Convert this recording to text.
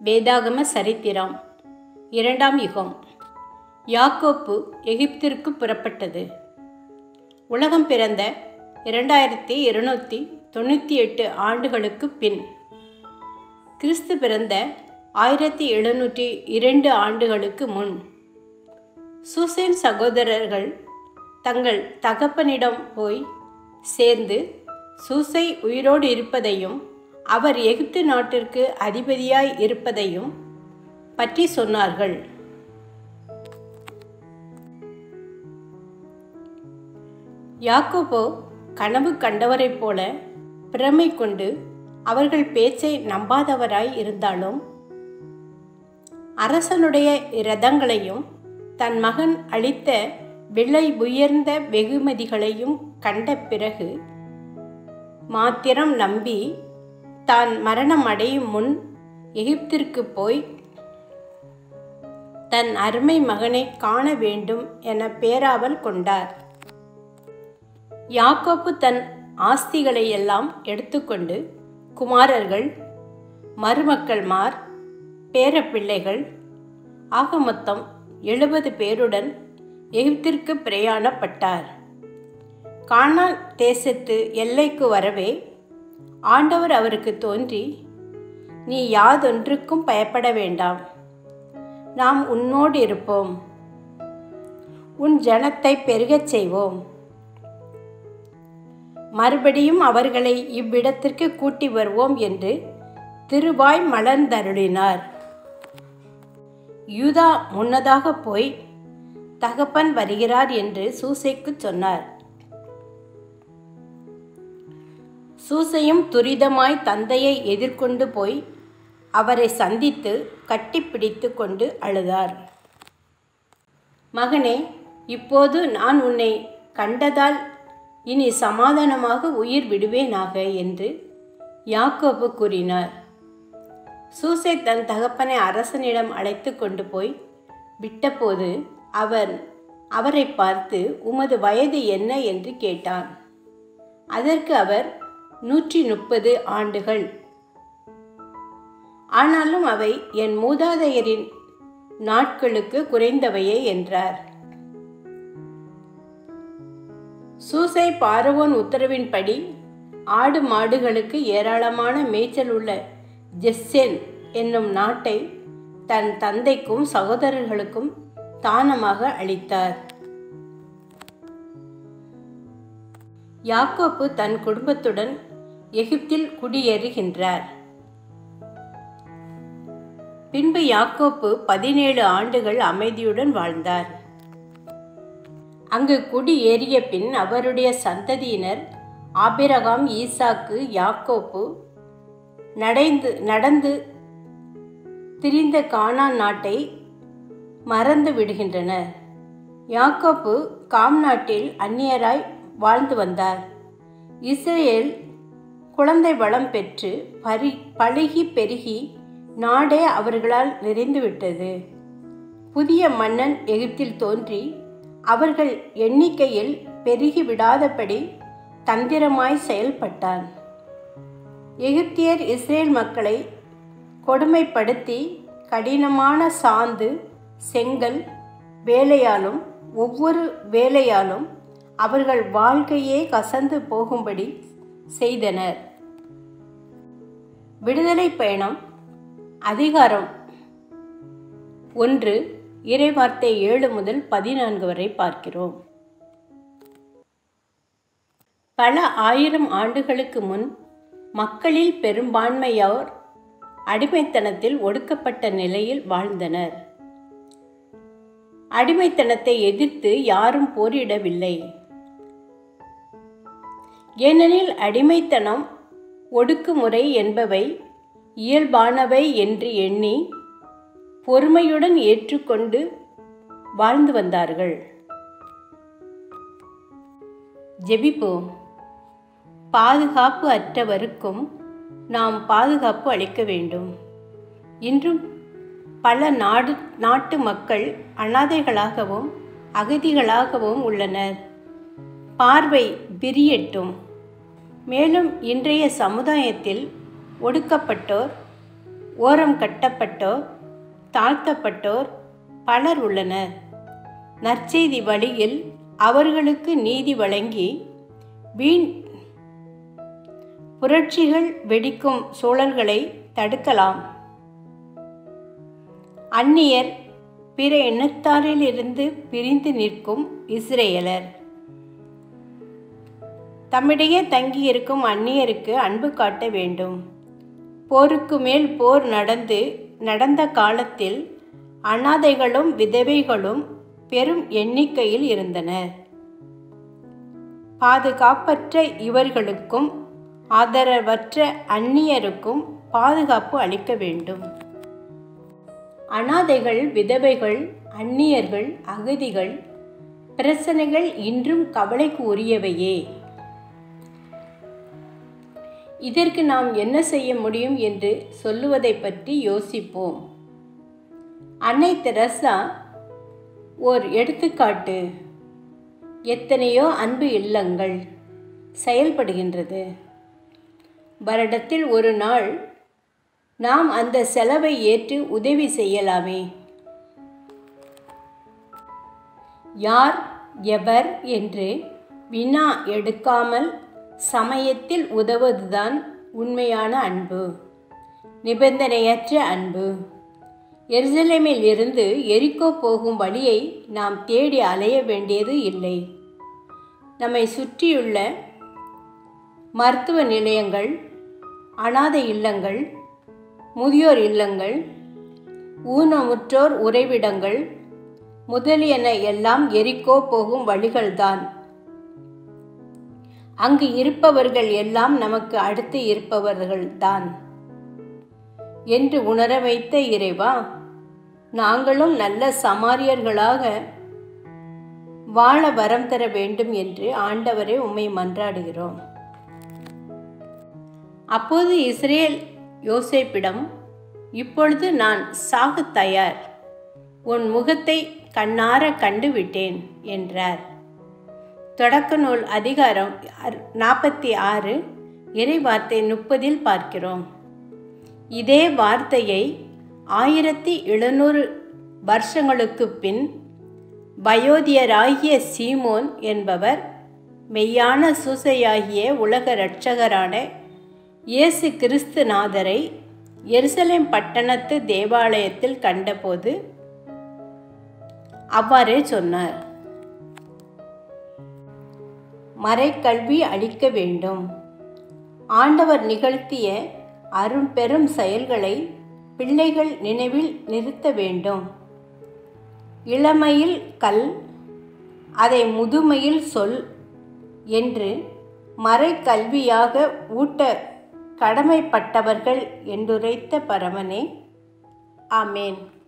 வேதாகம சரித்திரம் இரண்டாம் யுகம் யாக்கோப்பு எகிப்திற்கு புறப்பட்டது உலகம் பிறந்த இரண்டாயிரத்தி இருநூற்றி தொண்ணூற்றி எட்டு ஆண்டுகளுக்கு பின் கிறிஸ்து பிறந்த ஆயிரத்தி எழுநூற்றி இரண்டு ஆண்டுகளுக்கு முன் சூசேன் சகோதரர்கள் தங்கள் தகப்பனிடம் போய் சேர்ந்து சூசை உயிரோடு இருப்பதையும் அவர் எகிப்து நாட்டிற்கு அதிபதியாய் இருப்பதையும் பற்றி சொன்னார்கள் யாக்கோபோ கனவு கண்டவரைப் போல பிரமை கொண்டு அவர்கள் பேச்சை நம்பாதவராய் இருந்தாலும் அரசனுடைய இரதங்களையும் தன் மகன் அளித்த விலை உயர்ந்த வெகுமதிகளையும் கண்ட பிறகு மாத்திரம் நம்பி தான் மரணம் அடையும் முன் எகிப்திற்கு போய் தன் அருமை மகனை காண வேண்டும் என பேராவல் கொண்டார் யாக்கோப்பு தன் ஆஸ்திகளை எல்லாம் எடுத்துக்கொண்டு குமாரர்கள் மருமக்கள்மார் பேரப்பிள்ளைகள் ஆக மொத்தம் எழுபது பேருடன் எகிப்திற்கு பிரயாணப்பட்டார் கானான் தேசத்து எல்லைக்கு வரவே ஆண்டவர் அவருக்கு தோன்றி நீ யாதொன்றுக்கும் பயப்பட வேண்டாம் நாம் உன்னோடு இருப்போம் உன் ஜனத்தை பெருகச் செய்வோம் மறுபடியும் அவர்களை இவ்விடத்திற்கு கூட்டி வருவோம் என்று திருவாய் மலர்ந்தருளினார் யூதா முன்னதாக போய் தகப்பன் வருகிறார் என்று சூசைக்கு சொன்னார் சூசையும் துரிதமாய் தந்தையை எதிர்கொண்டு போய் அவரை சந்தித்து கட்டிப்பிடித்து கொண்டு அழுதார் மகனே இப்போது நான் உன்னை கண்டதால் இனி சமாதானமாக உயிர் விடுவேனாக என்று யாக்கோபு கூறினார் சூசை தன் தகப்பனை அரசனிடம் அழைத்து கொண்டு போய் விட்டபோது அவன் அவரை பார்த்து உமது வயது என்ன என்று கேட்டான் அதற்கு அவர் நூற்றி முப்பது ஆண்டுகள் ஆனாலும் அவை என் மூதாதையரின் நாட்களுக்கு குறைந்தவையே என்றார் சூசை பார்வோன் உத்தரவின்படி ஆடு மாடுகளுக்கு ஏராளமான மேய்ச்சல் உள்ள ஜெஸ்ஸென் என்னும் நாட்டை தன் தந்தைக்கும் சகோதரர்களுக்கும் தானமாக அளித்தார் யாக்கோப்பு தன் குடும்பத்துடன் எகிப்தில் குடியேறுகின்றார் பின்பு யாக்கோப்பு பதினேழு ஆண்டுகள் அமைதியுடன் வாழ்ந்தார் அங்கு குடியேறிய பின் அவருடைய சந்ததியினர் ஆபிரகாம் ஈசாக்கு யாக்கோப்பு நடைந்து நடந்து திரிந்த கானான் நாட்டை மறந்து விடுகின்றனர் யாக்கோப்பு காம் நாட்டில் அந்நியராய் வாழ்ந்து வந்தார் இஸ்ரேல் குழந்தை வளம் பெற்று பரி பழுகி பெருகி நாடே அவர்களால் நிறைந்துவிட்டது புதிய மன்னன் எகிப்தில் தோன்றி அவர்கள் எண்ணிக்கையில் பெருகி விடாதபடி தந்திரமாய் செயல்பட்டான் எகிப்தியர் இஸ்ரேல் மக்களை கொடுமைப்படுத்தி கடினமான சாந்து செங்கல் வேலையாலும் ஒவ்வொரு வேலையாலும் அவர்கள் வாழ்க்கையே கசந்து போகும்படி செய்தனர் விடுதலை பயணம் அதிகாரம் ஒன்று இறைவார்த்தை ஏழு முதல் பதினான்கு வரை பார்க்கிறோம் பல ஆயிரம் ஆண்டுகளுக்கு முன் மக்களில் பெரும்பான்மையோர் அடிமைத்தனத்தில் ஒடுக்கப்பட்ட நிலையில் வாழ்ந்தனர் அடிமைத்தனத்தை எதிர்த்து யாரும் போரிடவில்லை ஏனெனில் அடிமைத்தனம் ஒடுக்குமுறை என்பவை இயல்பானவை என்று எண்ணி பொறுமையுடன் ஏற்றுக்கொண்டு வாழ்ந்து வந்தார்கள் ஜெபிப்போம் பாதுகாப்பு அற்றவருக்கும் நாம் பாதுகாப்பு அளிக்க வேண்டும் இன்றும் பல நாடு நாட்டு மக்கள் அனாதைகளாகவும் அகதிகளாகவும் உள்ளனர் பார்வை விரியட்டும் மேலும் இன்றைய சமுதாயத்தில் ஒடுக்கப்பட்டோர் ஓரம் கட்டப்பட்டோர் தாழ்த்தப்பட்டோர் பலர் உள்ளனர் நற்செய்தி வழியில் அவர்களுக்கு நீதி வழங்கி வீண் புரட்சிகள் வெடிக்கும் சூழல்களை தடுக்கலாம் அந்நியர் பிற இனத்தாரிலிருந்து பிரிந்து நிற்கும் இஸ்ரேலர் தம்மிடையே தங்கியிருக்கும் அந்நியருக்கு அன்பு காட்ட வேண்டும் போருக்கு மேல் போர் நடந்து நடந்த காலத்தில் அனாதைகளும் விதவைகளும் பெரும் எண்ணிக்கையில் இருந்தனர் பாதுகாப்பற்ற இவர்களுக்கும் ஆதரவற்ற அந்நியருக்கும் பாதுகாப்பு அளிக்க வேண்டும் அனாதைகள் விதவைகள் அந்நியர்கள் அகதிகள் பிரச்சனைகள் இன்றும் கவலைக்கு உரியவையே இதற்கு நாம் என்ன செய்ய முடியும் என்று சொல்லுவதை பற்றி யோசிப்போம் அன்னை தெரசா ஓர் எடுத்துக்காட்டு எத்தனையோ அன்பு இல்லங்கள் செயல்படுகின்றது வருடத்தில் ஒரு நாள் நாம் அந்த செலவை ஏற்று உதவி செய்யலாமே யார் எவர் என்று வினா எடுக்காமல் சமயத்தில் உதவுவதுதான் உண்மையான அன்பு நிபந்தனையற்ற அன்பு எருசலேமில் இருந்து எரிக்கோ போகும் வழியை நாம் தேடி அலைய வேண்டியது இல்லை நம்மை சுற்றியுள்ள மருத்துவ நிலையங்கள் அனாதை இல்லங்கள் முதியோர் இல்லங்கள் ஊனமுற்றோர் உறைவிடங்கள் முதலியன எல்லாம் எரிக்கோ போகும் வழிகள்தான் அங்கு இருப்பவர்கள் எல்லாம் நமக்கு அடுத்து இருப்பவர்கள்தான் என்று உணர வைத்த இறைவா நாங்களும் நல்ல சமாரியர்களாக வாழ வரம் தர வேண்டும் என்று ஆண்டவரை உம்மை மன்றாடுகிறோம் அப்போது இஸ்ரேல் யோசேப்பிடம் இப்பொழுது நான் சாக தயார் உன் முகத்தை கண்ணார கண்டு விட்டேன் என்றார் தொடக்க நூல் அதிகாரம் நாற்பத்தி ஆறு இறை வார்த்தை முப்பதில் பார்க்கிறோம் இதே வார்த்தையை ஆயிரத்தி எழுநூறு வருஷங்களுக்கு பின் வயோதியராகிய சீமோன் என்பவர் மெய்யான சூசையாகிய உலக இரட்சகரான இயேசு கிறிஸ்துநாதரை எருசலேம் பட்டணத்து தேவாலயத்தில் கண்டபோது அவ்வாறே சொன்னார் மறைக்கல்வி அளிக்க வேண்டும் ஆண்டவர் நிகழ்த்திய அரும்பெரும் செயல்களை பிள்ளைகள் நினைவில் நிறுத்த வேண்டும் இளமையில் கல் அதை முதுமையில் சொல் என்று மறைக்கல்வியாக ஊட்ட கடமைப்பட்டவர்கள் என்றுரைத்த பரமனே ஆமேன்